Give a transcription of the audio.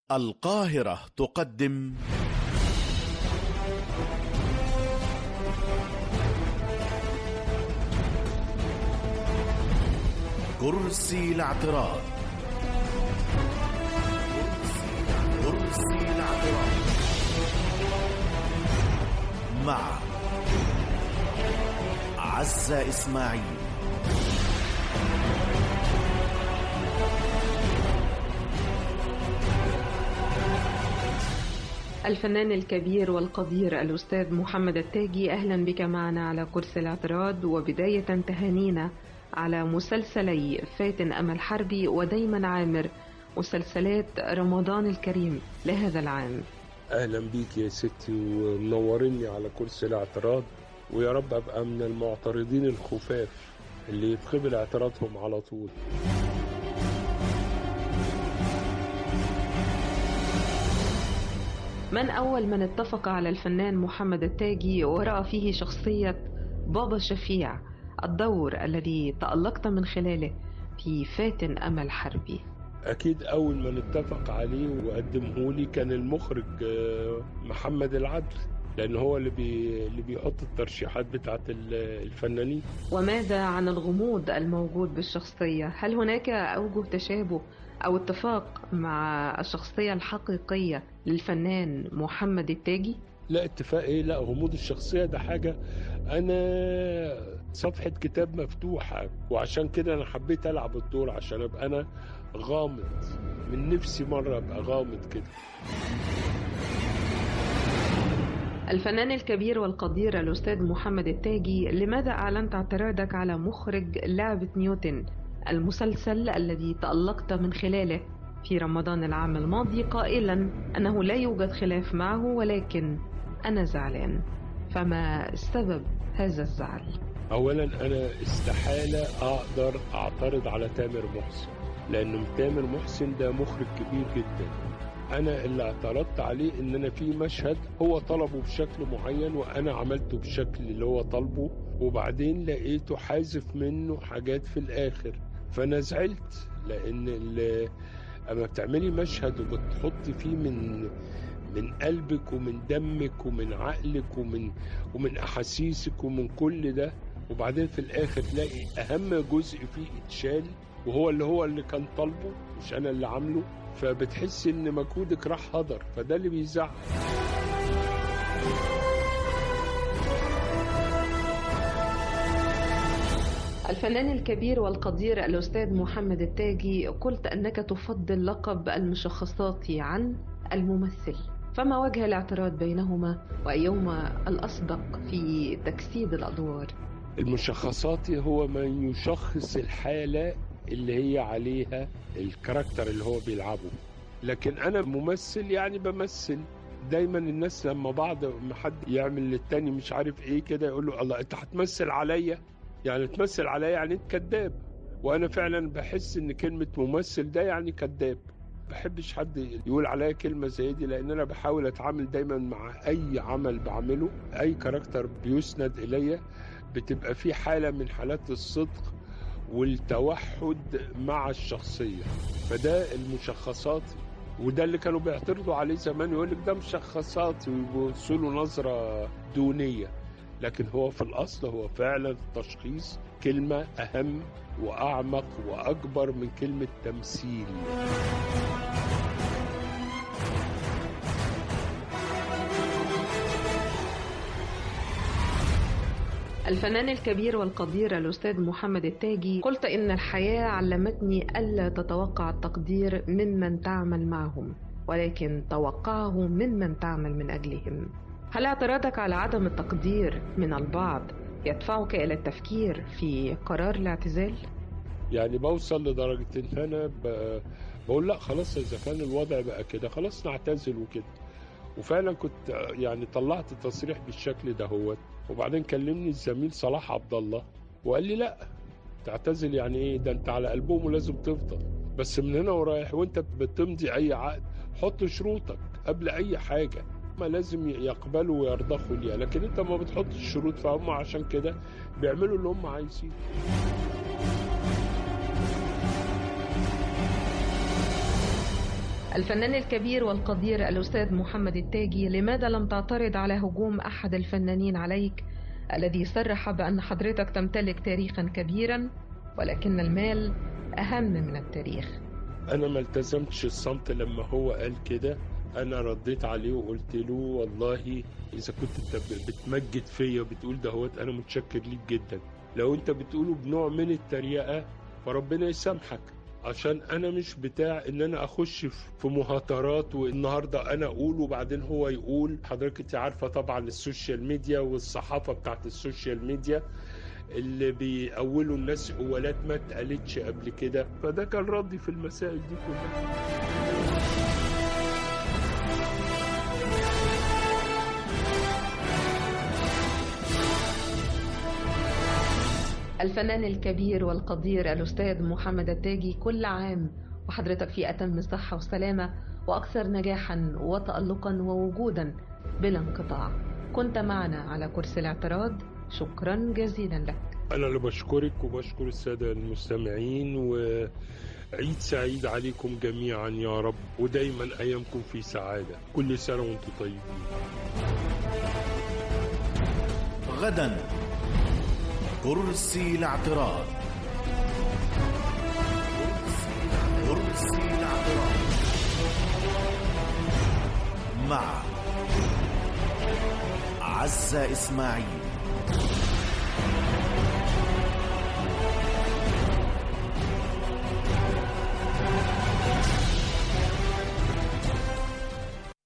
القاهرة تقدم كرسي الاعتراض كرسي الاعتراض مع عزة إسماعيل الفنان الكبير والقدير الأستاذ محمد التاجي أهلا بك معنا على كرسي الاعتراض وبداية تهانينا على مسلسلي فاتن أمل حربي ودايما عامر مسلسلات رمضان الكريم لهذا العام اهلا بيك يا ستي ومنورني على كرسي الاعتراض ويا رب ابقى من المعترضين الخفاف اللي يتقبل اعتراضهم على طول من أول من اتفق على الفنان محمد التاجي ورأى فيه شخصية بابا شفيع الدور الذي تألقت من خلاله في فاتن أمل حربي اكيد اول من اتفق عليه وقدمه لي كان المخرج آه، محمد العدل لان هو اللي بي... اللي بيحط الترشيحات بتاعت ال- الفنانين وماذا عن الغموض الموجود بالشخصية؟ هل هناك أوجه تشابه أو اتفاق مع الشخصية الحقيقية للفنان محمد التاجي؟ لا اتفاق ايه لا غموض الشخصيه ده حاجه انا صفحه كتاب مفتوحه وعشان كده انا حبيت العب الدور عشان ابقى انا غامض من نفسي مره ابقى غامض كده الفنان الكبير والقدير الأستاذ محمد التاجي لماذا أعلنت اعتراضك على مخرج لعبة نيوتن المسلسل الذي تألقت من خلاله في رمضان العام الماضي قائلا أنه لا يوجد خلاف معه ولكن أنا زعلان فما سبب هذا الزعل؟ اولا انا استحاله اقدر اعترض على تامر محسن لان تامر محسن ده مخرج كبير جدا انا اللي اعترضت عليه ان انا في مشهد هو طلبه بشكل معين وانا عملته بالشكل اللي هو طالبه وبعدين لقيته حازف منه حاجات في الاخر فانا زعلت لان ال- اما بتعملي مشهد وبتحطي فيه من من قلبك ومن دمك ومن عقلك ومن ومن احاسيسك ومن كل ده وبعدين في الاخر تلاقي اهم جزء فيه اتشال وهو اللي هو اللي كان طالبه مش انا اللي عامله فبتحس ان مجهودك راح هدر فده اللي بيزعل الفنان الكبير والقدير الأستاذ محمد التاجي قلت أنك تفضل لقب المشخصاتي عن الممثل فما وجه الاعتراض بينهما وأيهما الأصدق في تجسيد الأدوار المشخصاتي هو من يشخص الحالة اللي هي عليها الكاركتر اللي هو بيلعبه لكن انا ممثل يعني بمثل دايما الناس لما بعض ما حد يعمل للتاني مش عارف ايه كده يقول له الله انت هتمثل عليا يعني تمثل عليا يعني انت كذاب وانا فعلا بحس ان كلمة ممثل ده يعني كذاب بحبش حد يقول عليا كلمة زي دي لأن أنا بحاول أتعامل دايما مع أي عمل بعمله أي كاركتر بيسند إليا بتبقى في حالة من حالات الصدق والتوحد مع الشخصية فده المشخصاتي وده اللي كانوا بيعترضوا عليه زمان يقول لك ده مشخصاتي ويبصوا له نظرة دونية لكن هو في الأصل هو فعلا التشخيص كلمة أهم وأعمق وأكبر من كلمة تمثيل الفنان الكبير والقدير الأستاذ محمد التاجي قلت إن الحياة علمتني ألا تتوقع التقدير ممن تعمل معهم ولكن توقعه ممن تعمل من أجلهم هل اعتراضك على عدم التقدير من البعض يدفعك إلى التفكير في قرار الاعتزال؟ يعني بوصل لدرجة إن أنا ب... بقول لا خلاص إذا كان الوضع بقى كده خلاص نعتزل وكده وفعلا كنت يعني طلعت تصريح بالشكل ده هو وبعدين كلمني الزميل صلاح عبد الله وقال لي لا تعتزل يعني ايه ده انت على قلبهم ولازم تفضل بس من هنا ورايح وانت بتمضي اي عقد حط شروطك قبل اي حاجه ما لازم يقبلوا ويرضخوا ليها لكن انت ما بتحطش شروط فهم عشان كده بيعملوا اللي هم عايزينه الفنان الكبير والقدير الأستاذ محمد التاجي لماذا لم تعترض على هجوم أحد الفنانين عليك الذي صرح بأن حضرتك تمتلك تاريخا كبيرا ولكن المال أهم من التاريخ انا ما التزمتش الصمت لما هو قال كده انا رديت عليه وقلت له والله اذا كنت انت بتمجد فيا وبتقول دهوت انا متشكر ليك جدا لو انت بتقوله بنوع من التريقه فربنا يسامحك عشان انا مش بتاع ان انا اخش في مهاترات والنهارده انا اقول وبعدين هو يقول حضرتك انت عارفه طبعا السوشيال ميديا والصحافه بتاعت السوشيال ميديا اللي بيقولوا الناس قولات ما اتقالتش قبل كده فده كان ردي في المسائل دي كلها الفنان الكبير والقدير الأستاذ محمد التاجي كل عام وحضرتك في أتم الصحة والسلامة وأكثر نجاحا وتألقا ووجودا بلا انقطاع كنت معنا على كرسي الاعتراض شكرا جزيلا لك أنا اللي بشكرك وبشكر السادة المستمعين وعيد سعيد عليكم جميعا يا رب ودايما أيامكم في سعادة كل سنة وانتم طيبين غدا كرسي الاعتراض كرسي الاعتراض مع عزة إسماعيل